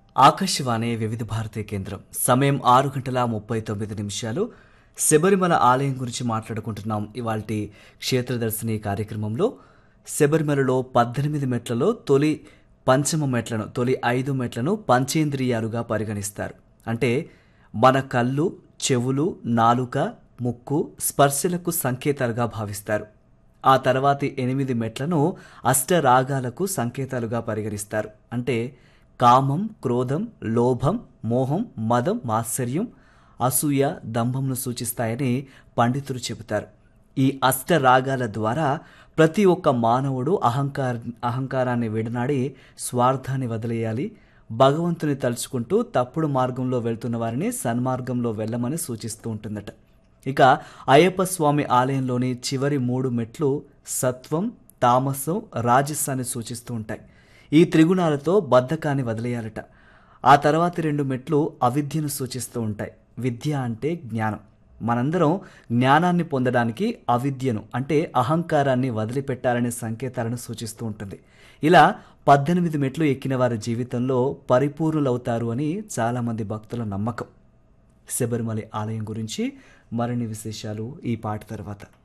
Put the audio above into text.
ఆకాశవాణి వివిధ భారతీయ కేంద్రం సమయం ఆరు గంటల ముప్పై తొమ్మిది నిమిషాలు శబరిమల ఆలయం గురించి మాట్లాడుకుంటున్నాం ఇవాల్టి క్షేత్రదర్శిని కార్యక్రమంలో శబరిమలలో పద్దెనిమిది మెట్లలో తొలి పంచమ మెట్లను తొలి ఐదు మెట్లను పంచేంద్రియాలుగా పరిగణిస్తారు అంటే మన కళ్ళు చెవులు నాలుక ముక్కు స్పర్శలకు సంకేతాలుగా భావిస్తారు ఆ తర్వాతి ఎనిమిది మెట్లను అష్టరాగాలకు సంకేతాలుగా పరిగణిస్తారు అంటే కామం క్రోధం లోభం మోహం మదం మాత్సర్యం అసూయ దంభంను సూచిస్తాయని పండితులు చెబుతారు ఈ అష్టరాగాల ద్వారా ప్రతి ఒక్క మానవుడు అహంకార అహంకారాన్ని విడనాడి స్వార్థాన్ని వదిలేయాలి భగవంతుని తలుచుకుంటూ తప్పుడు మార్గంలో వెళ్తున్న వారిని సన్మార్గంలో వెళ్ళమని సూచిస్తూ ఉంటుందట ఇక అయ్యప్ప స్వామి ఆలయంలోని చివరి మూడు మెట్లు సత్వం తామసం రాజస్సాన్ని సూచిస్తూ ఉంటాయి ఈ త్రిగుణాలతో బద్ధకాన్ని వదిలేయాలట ఆ తర్వాతి రెండు మెట్లు అవిద్యను సూచిస్తూ ఉంటాయి విద్య అంటే జ్ఞానం మనందరం జ్ఞానాన్ని పొందడానికి అవిద్యను అంటే అహంకారాన్ని వదిలిపెట్టాలనే సంకేతాలను సూచిస్తూ ఉంటుంది ఇలా పద్దెనిమిది మెట్లు ఎక్కిన వారి జీవితంలో పరిపూర్ణులవుతారు అని చాలామంది భక్తుల నమ్మకం శబరిమల ఆలయం గురించి మరిన్ని విశేషాలు ఈ పాట తర్వాత